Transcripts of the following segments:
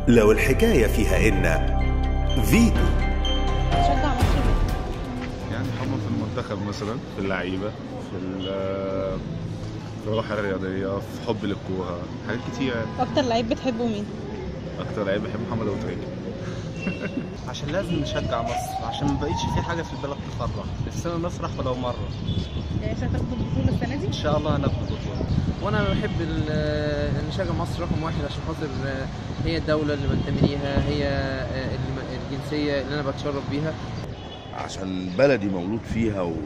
لو الحكاية فيها إن فيتو تشجع مصر يعني حمى في المنتخب مثلا في اللعيبه في ال- في الروح الرياضيه في حب للكوره حاجات كتير يعني اكتر لعيب بتحبه مين اكتر لعيب بحب محمد ابو تريكه عشان لازم نشجع مصر عشان ما بقيتش في حاجه في البلد تفرح نفسنا نفرح ولو مره يعني مش هتاخد البطوله السنه دي ان شاء الله هناخد بطوله وانا بحب ال- نشجع مصر رقم واحد عشان خاطر آه، هي الدوله اللي بنتمي ليها هي آه، الم- الجنسيه اللي انا بتشرف بيها عشان بلدي مولود فيها و...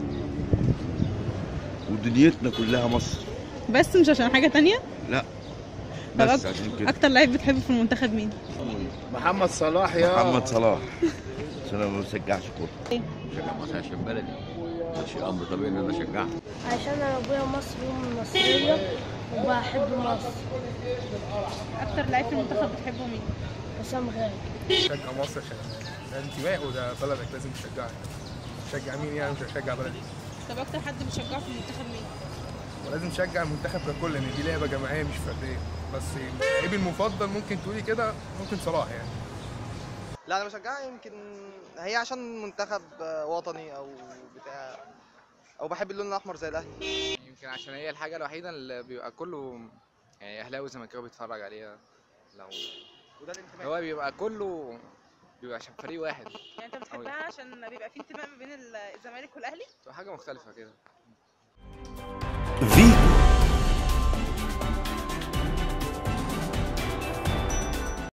ودنيتنا كلها مصر بس مش عشان حاجه تانية لا طب بس أك- عشان كده اكتر لعيب بتحبه في المنتخب مين محمد صلاح يا محمد صلاح عشان انا ما بشجعش كوره شجع مصر عشان بلدي ده شيء امر طبيعي ان انا اشجعها عشان انا ابويا مصري وامي مصريه وبحب مصر اكتر لعيب في المنتخب بتحبه مين حسام غالي شجع مصر عشان ده انتماء وده بلدك لازم تشجعها شجع مين يعني مش هشجع بلدي طب اكتر حد بتشجعه في المنتخب مين ولازم تشجع المنتخب ككل لان دي لعبه جماعيه مش فرديه بس لعيبي المفضل ممكن تقولي كده ممكن صلاح يعني لا انا بشجعها يمكن هي عشان منتخب وطني او بتاع او بحب اللون الاحمر زي الاهلي يمكن عشان هي الحاجه الوحيده اللي بيبقى كله يعني اهلاوي وزملكاوي بيتفرج عليها لو وده الانتماء هو بيبقى كله بيبقى عشان فريق واحد يعني انت بتحبها عشان بيبقى في انتماء ما بين الزمالك والاهلي بتبقى حاجه مختلفه كده